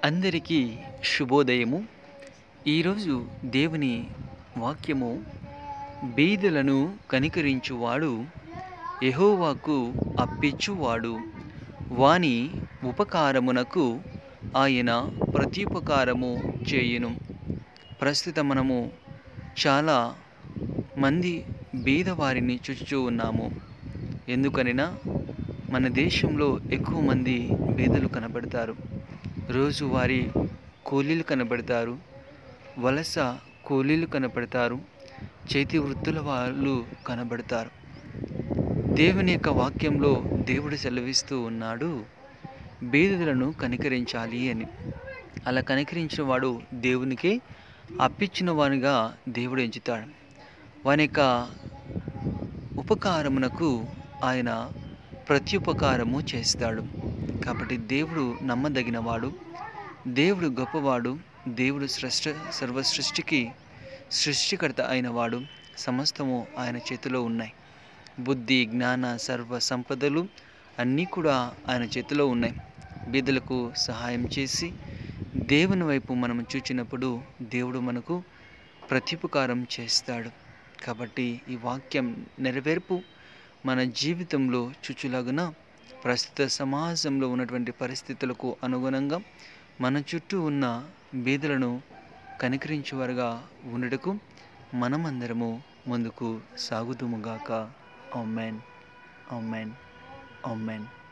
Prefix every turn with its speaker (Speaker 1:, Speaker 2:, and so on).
Speaker 1: అందరికీ శుభోదయము ఈరోజు దేవుని వాక్యము బీదలను కనికరించువాడు యెహోవాకు అప్పిచ్చువాడు వాని ఉపకారమునకు ఆయన ప్రత్యుపకారము చేయును ప్రస్తుతం మనము చాలా మంది బీదవారిని చూచుచూ ఉన్నాము ఎందుకనినా మన దేశంలో ఎక్కువ మంది బీదలు కనబడతారు రోజువారీ కూలీలు కనబడతారు వలస కూలీలు కనబడతారు చేతి వృత్తుల వాళ్ళు కనబడతారు దేవుని యొక్క వాక్యంలో దేవుడు సెలవిస్తూ ఉన్నాడు బీదలను కనికరించాలి అని అలా కనికరించిన వాడు దేవునికి అప్పించిన వానిగా దేవుడు ఎంచుతాడు వాని యొక్క ఉపకారమునకు ఆయన ప్రత్యుపకారము చేస్తాడు కాబట్టి దేవుడు నమ్మదగినవాడు దేవుడు గొప్పవాడు దేవుడు సృష్ట సర్వ సృష్టికి సృష్టికర్త అయినవాడు సమస్తము ఆయన చేతిలో ఉన్నాయి బుద్ధి జ్ఞాన సర్వ సంపదలు అన్నీ కూడా ఆయన చేతిలో ఉన్నాయి బీదలకు సహాయం చేసి దేవుని వైపు మనం చూచినప్పుడు దేవుడు మనకు ప్రత్యుపకారం చేస్తాడు కాబట్టి ఈ వాక్యం నెరవేర్పు మన జీవితంలో చుచులాగున ప్రస్తుత సమాజంలో ఉన్నటువంటి పరిస్థితులకు అనుగుణంగా మన చుట్టూ ఉన్న బీదలను కనికరించేవారుగా ఉండటకు మనమందరము ముందుకు సాగుదుముగాక ఆమెన్ ఆమెన్ ఆమెన్